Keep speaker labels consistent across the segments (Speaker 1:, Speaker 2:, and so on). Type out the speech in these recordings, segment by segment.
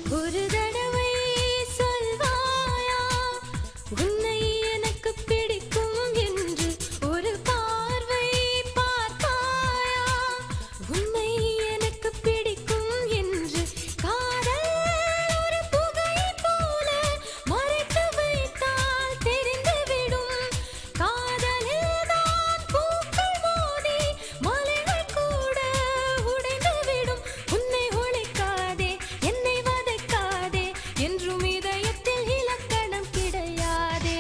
Speaker 1: ஒரு தடவை சொல்வாயா உன்னை எனக்கு பிடிக்கும் என்று ஒரு பார்வை பார்ப்பாயா உன்னை எனக்கு பிடிக்கும் என்று காதல் ஒரு புகை போல மறைத்து வைத்தால் தெரிந்துவிடும் காதலில் தான் பூக்கள் மோதி மலைகள் கூட உடைந்துவிடும் உன்னை ஒழிக்காதே என்னை வதைக்காதே என்றும் இதயத்தில் இலக்கணம் கிடையாதே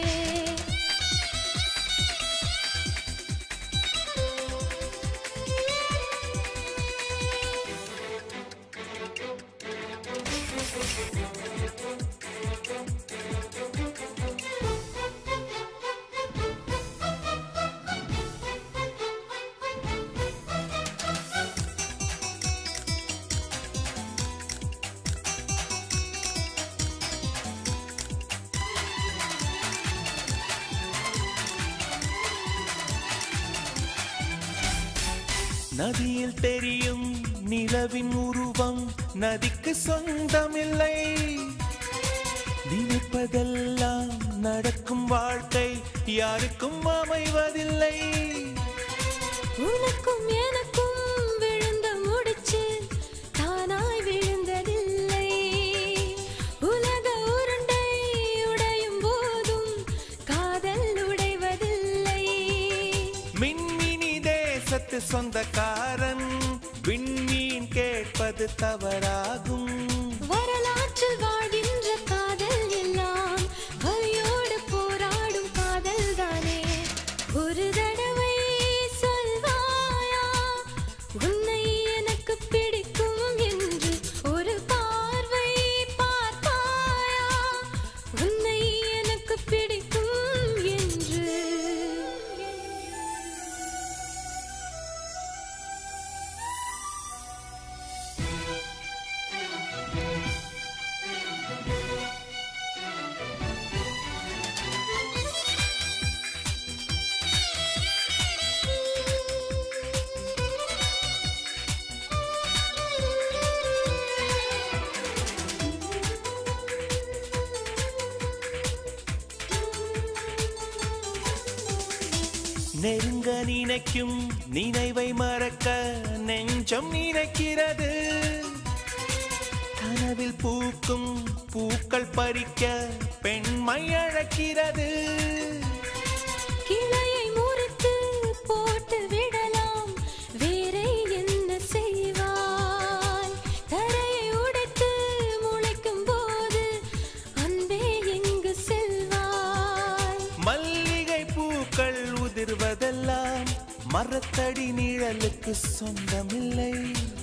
Speaker 2: நதியில் தெரியும் நிலவின் உருவம் நதிக்கு சொந்தமில்லை நினைப்பதெல்லாம் நடக்கும் வாழ்க்கை யாருக்கும் அமைவதில்லை
Speaker 1: உனக்கும் எனக்கும் விழுந்த முடிச்சு தானாய் விழுந்ததில்லை உலக உருண்டை உடையும் போதும் காதல் உடைவதில்லை
Speaker 2: மின்மினி தேசத்து சொந்தக்காரன் விண்மீன் கேட்பது தவறாகும்
Speaker 1: வரலாற்றில் வாழ்கின்ற காதல் எல்லாம் வலியோடு போராடும் காதல் தானே ஒரு தடவை சொல்வாயா உன்னை எனக்கு பிடிக்கும் என்று ஒரு பார்வை பார்ப்பாயா உன்னை எனக்கு பிடிக்கும் என்று
Speaker 2: நெருங்க நினைக்கும் நினைவை மறக்க நெஞ்சம் நினைக்கிறது கனவில் பூக்கும் பூக்கள் பறிக்க பெண்மை அழைக்கிறது
Speaker 1: கிளையை முறித்து போட்டு விடலாம் வேறே என்ன செய்வாய் தரையை உடைத்து முளைக்கும் போது அன்பே எங்கு செல்வாய்
Speaker 2: மல்லிகை பூக்கள் உதிர்வதெல்லாம் மரத்தடி நிழலுக்கு சொந்தமில்லை